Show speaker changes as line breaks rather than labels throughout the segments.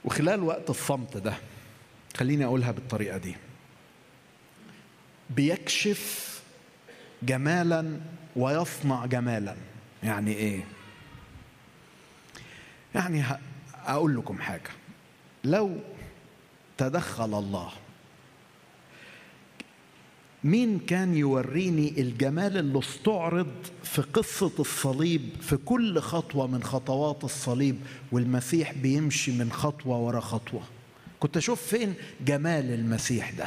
وخلال وقت الصمت ده خليني اقولها بالطريقه دي بيكشف جمالا ويصنع جمالا يعني ايه يعني ه- اقول لكم حاجه لو تدخل الله مين كان يوريني الجمال اللي استعرض في قصة الصليب في كل خطوة من خطوات الصليب والمسيح بيمشي من خطوة ورا خطوة كنت أشوف فين جمال المسيح ده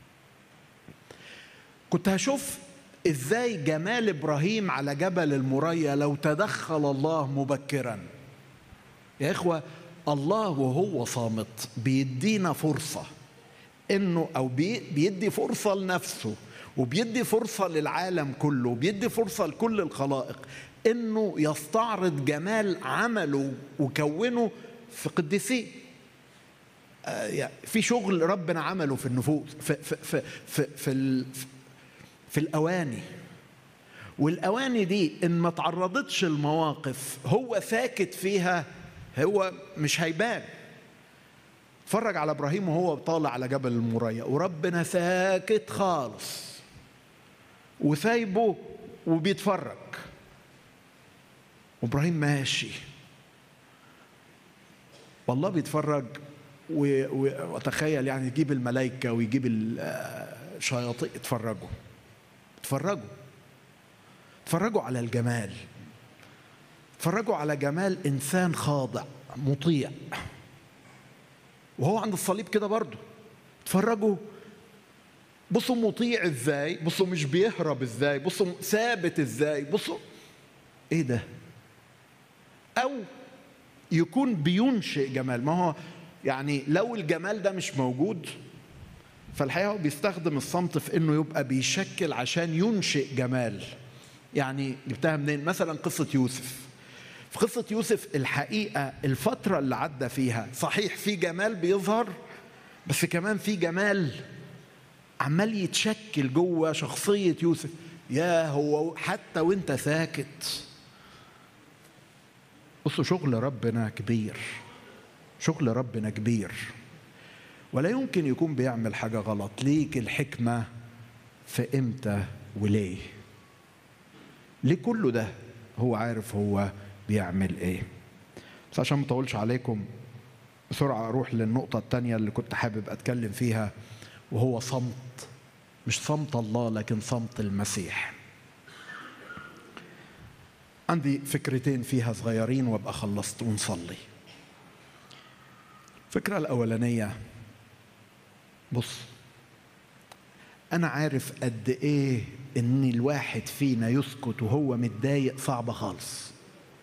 كنت هشوف ازاي جمال ابراهيم على جبل المريا لو تدخل الله مبكرا يا اخوه الله وهو صامت بيدينا فرصه انه او بي- بيدي فرصه لنفسه وبيدي فرصه للعالم كله وبيدي فرصه لكل الخلائق انه يستعرض جمال عمله وكونه في قديسيه آه، يعني في شغل ربنا عمله في النفوس في في في في, في, ال- في الاواني والاواني دي ان ما تعرضتش المواقف هو ساكت فيها هو مش هيبان اتفرج على ابراهيم وهو طالع على جبل المريا وربنا ساكت خالص وسايبه وبيتفرج وابراهيم ماشي والله بيتفرج و- و- وتخيل يعني يجيب الملائكه ويجيب الشياطين اتفرجوا اتفرجوا اتفرجوا على الجمال اتفرجوا على جمال انسان خاضع مطيع وهو عند الصليب كده برضه اتفرجوا بصوا مطيع ازاي بصوا مش بيهرب ازاي بصوا ثابت ازاي بصوا ايه ده او يكون بينشئ جمال ما هو يعني لو الجمال ده مش موجود فالحقيقه هو بيستخدم الصمت في انه يبقى بيشكل عشان ينشئ جمال يعني جبتها منين مثلا قصه يوسف في قصه يوسف الحقيقه الفتره اللي عدى فيها صحيح في جمال بيظهر بس كمان في جمال عمال يتشكل جوه شخصيه يوسف يا هو حتى وانت ساكت بصوا شغل ربنا كبير شغل ربنا كبير ولا يمكن يكون بيعمل حاجة غلط ليك الحكمة في امتى وليه ليه كله ده هو عارف هو بيعمل ايه بس عشان ما اطولش عليكم بسرعة اروح للنقطة التانية اللي كنت حابب اتكلم فيها وهو صمت مش صمت الله لكن صمت المسيح عندي فكرتين فيها صغيرين وابقى خلصت ونصلي الفكرة الأولانية بص أنا عارف قد إيه إن الواحد فينا يسكت وهو متضايق صعبة خالص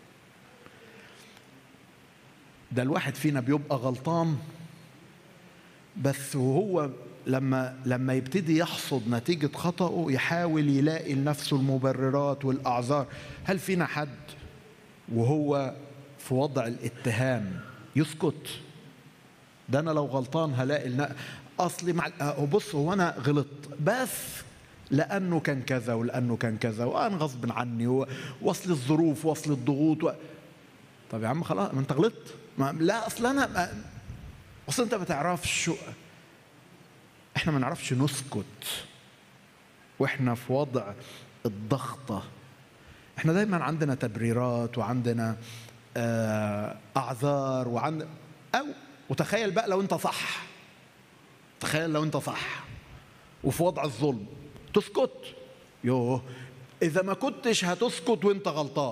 ده الواحد فينا بيبقى غلطان بس وهو لما لما يبتدي يحصد نتيجة خطأه يحاول يلاقي لنفسه المبررات والأعذار هل فينا حد وهو في وضع الاتهام يسكت ده انا لو غلطان هلاقي النا... اصلي مع أه بص هو انا غلطت بس لانه كان كذا ولانه كان كذا وانا غصب عني و- واصل الظروف واصل الضغوط و... طب يا عم خلاص ما انت غلطت ما... لا اصل انا ما... اصل انت ما تعرفش شو... احنا ما نعرفش نسكت واحنا في وضع الضغطه احنا دايما عندنا تبريرات وعندنا آه، اعذار وعند او وتخيل بقى لو انت صح تخيل لو انت صح وفي وضع الظلم تسكت يوه اذا ما كنتش هتسكت وانت غلطان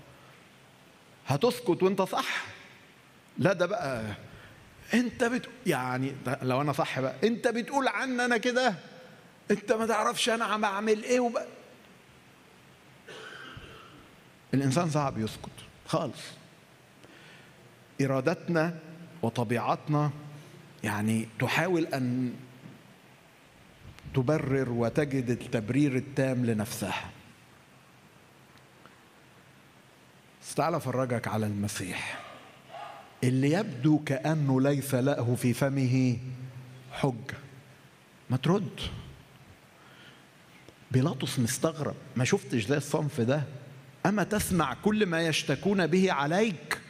هتسكت وانت صح لا ده بقى انت بت يعني ده لو انا صح بقى انت بتقول عني انا كده انت ما تعرفش انا عم اعمل ايه وبقى الانسان صعب يسكت خالص ارادتنا وطبيعتنا يعني تحاول ان تبرر وتجد التبرير التام لنفسها بس تعال افرجك على المسيح اللي يبدو كانه ليس له في فمه حجه ما ترد بيلاطس مستغرب ما شفتش زي الصنف ده اما تسمع كل ما يشتكون به عليك